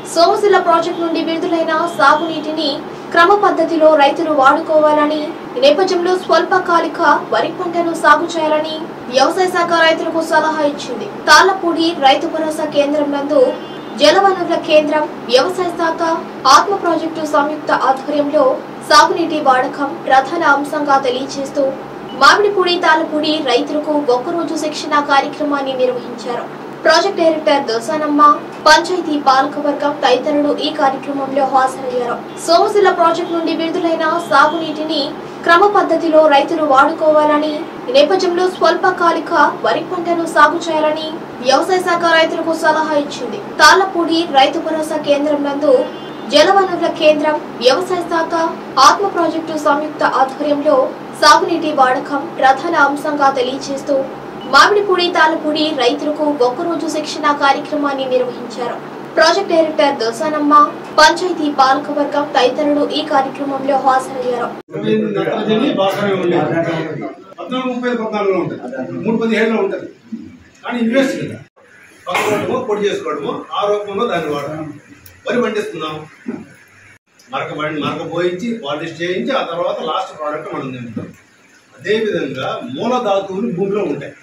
Somasila project నుండి విడుదలైన సాగునీటిని క్రమ పద్ధతిలో రైతులు వాడుకోవాలని ఈ నేపథ్యంలో స్వల్పకాలిక వరి పంటను సాగు చేయాలని వ్యవసాయ శాఖ రైతులకు సలహా ఇచ్చింది తాళ్లపూడి రైతు భరోసా కేంద్రం నందు జలవనరుల కేంద్రం వ్యవసాయ శాఖ ఆత్మ ప్రాజెక్టు సంయుక్త ఆధ్వర్యంలో సాగునీటి వాడకం ప్రధాన అంశంగా తెలియజేస్తూ మామిడిపూడి తాళపూడి రైతులకు ఒక్కరోజు శిక్షణ కార్యక్రమాన్ని నిర్వహించారు ప్రాజెక్ట్ డైరెక్టర్ దోసానమ్మ పంచాయతీ పాలకవర్గం తదితరులు ఈ కార్యక్రమంలో హాజరయ్యారు సోమశిల ప్రాజెక్టు నుండి విడుదలైన సాగునీటిని క్రమ పద్ధతిలో రైతులు వాడుకోవాలని ఈ నేపథ్యంలో స్వల్పకాలిక వరి పంటను సాగు చేయాలని వ్యవసాయ శాఖ రైతులకు సలహా ఇచ్చింది తాళ్లపూడి రైతు భరోసా కేంద్రం నందు జలవనరుల కేంద్రం వ్యవసాయ శాఖ ఆత్మ ప్రాజెక్టు సంయుక్త ఆధ్వర్యంలో సాగునీటి వాడకం ప్రధాన అంశంగా తెలియజేస్తూ మామిడిపూడి తాళపూడి రైతులకు ఒక్కరోజు శిక్షణ కార్యక్రమాన్ని నిర్వహించారు ప్రాజెక్ట్ డైరెక్టర్ దోసానమ్మ పంచాయతీ పాలకవర్గం తదితరులు ఈ కార్యక్రమంలో హాజరయ్యారు నత్రజని బాగానే ఉండేది పద్నాలుగు ముప్పై ఐదు పద్నాలుగులో ఉంటుంది మూడు పదిహేడులో ఉంటుంది కానీ ఇన్వెస్ట్ కదా పక్కడము పొడి చేసుకోవడము ఆ రూపంలో దాన్ని వాడడం వరి పండిస్తున్నాం మరక బండి మరక పోయించి పాలిష్ చేయించి ఆ తర్వాత లాస్ట్ ప్రోడక్ట్ మనం తింటాం అదేవిధంగా మూల ధాతువులు భూమిలో ఉంటాయి